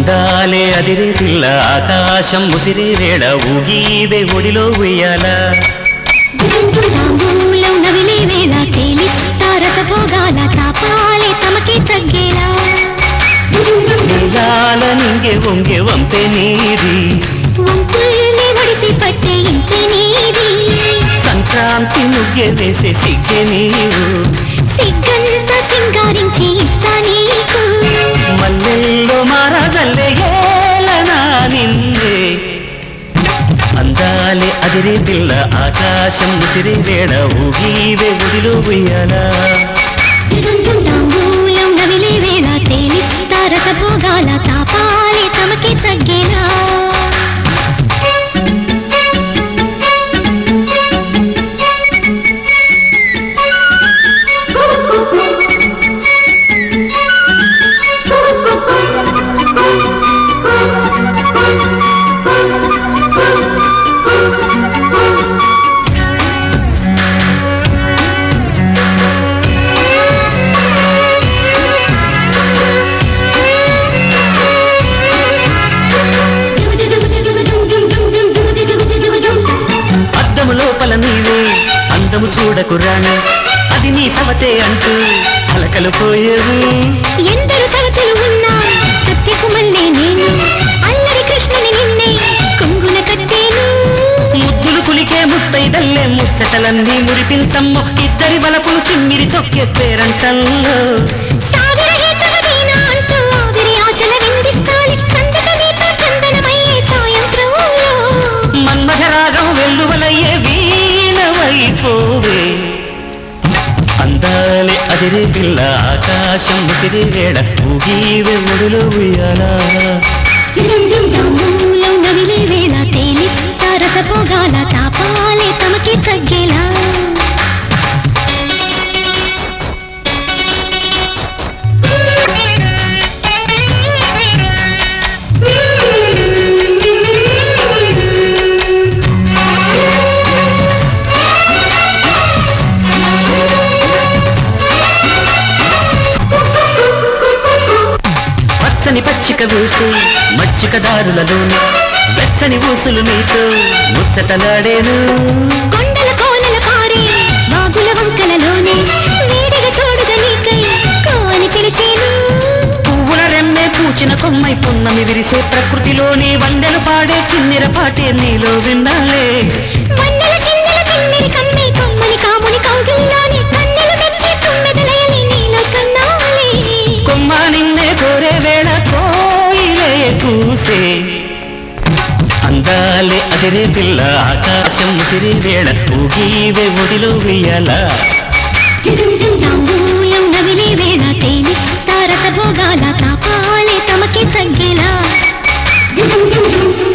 అందాలే అదిరే పిల్ల ఆకాశం ముసిరే వేళ ఊగీవే ఒడిలో ఉయ్యాల తాంబూలం నవిలే వేళ తేలిస్తా రసభోగాల తాపాలే తమకే తగ్గేలా నీలాల నింగే వంగే వంపే నీది వంపుల్ని ఒడిసి పట్టే ఇంటి నీది సంక్రాంతి ముగ్గే వేసే సిగ్గే నీవు సిగ్గంతా సింగారించి ఇస్తా నీకు మల్లెల్లో మారగల్లే ఏలనా నిన్నే అందాలే అదిరే పిల్ల ఆకాశం ముసిరే వేళ ఊగీవే ఒడిలో ఉయ్యాలా తాంబూలం నవిలే వేళ తేలిస్తా రసభోగాల తాపాలే తమకే తగ్గేలా అద్దము లోపల నీవే అందము చూడకు రాను అది నీ సవతే అంటూ అలకలు పోయేవు ఎందరు సవతులు ఉన్నా సత్యకు మళ్ళీ నేను అల్లరి కృష్ణుని నిన్నే కొంగున కట్టేను ముద్దులు కులికే ముత్తైదల్లే ముచ్చటలన్నీ మురిపించమ్ము ఇద్దరి బలపులు చిమ్మిరి తొక్కే పేరంటల్లో సాగర హేతవదీనా అంటూ ఆవిరి ఆశల విందిస్తాలి సంతక నీతో చందనమయ్యే సాయంత్రంలో మన్మథరాగం వెల్లువలయ్యే వీణవైపోవే అందాలే అదిరే పిల్ల ఆకాశం ముసిరి వేళ ఊగీవే ఒడిలో ఉయ్యాలా జాంబూలం నవిలే వేళ తేలిస్తా రసభోగాల తాపాలే తమకే తగ్గేలా పచ్చని పచ్చిక ఊసు మచ్చిక దారులలోని వెచ్చని ఊసులు నీతో ముచ్చటలాడేను కొండల కోనల పారే వాగుల వంకలలోనే వేడిగా తోడుగా నీకై కోని పిలిచేను పువ్వుల రెమ్మే పూచిన కొమ్మై పున్నమి విరిసే ప్రకృతిలోని వందెలు పాడే కిన్నెర పాటే నీలో విన్నాలే వన్నెల చిందెల తిమ్మిరి కమ్మి కొమ్మని కాముని కౌగిల్లోని కన్నెలు తెచ్చి తుమ్మెదలయని నీలో కన్నాలి కొమ్మ నిన్నే కోరే వేళ కోయిలే కూసే అందాలే అదిరే పిల్ల ఆకాశం ముసిరి వేళ ఊగీవే ఒడిలో ఉయ్యాల తాంబూలం నవిలే వేళ తేలిస్తా రసభోగాల తాపాలే తమకే తగ్గేలా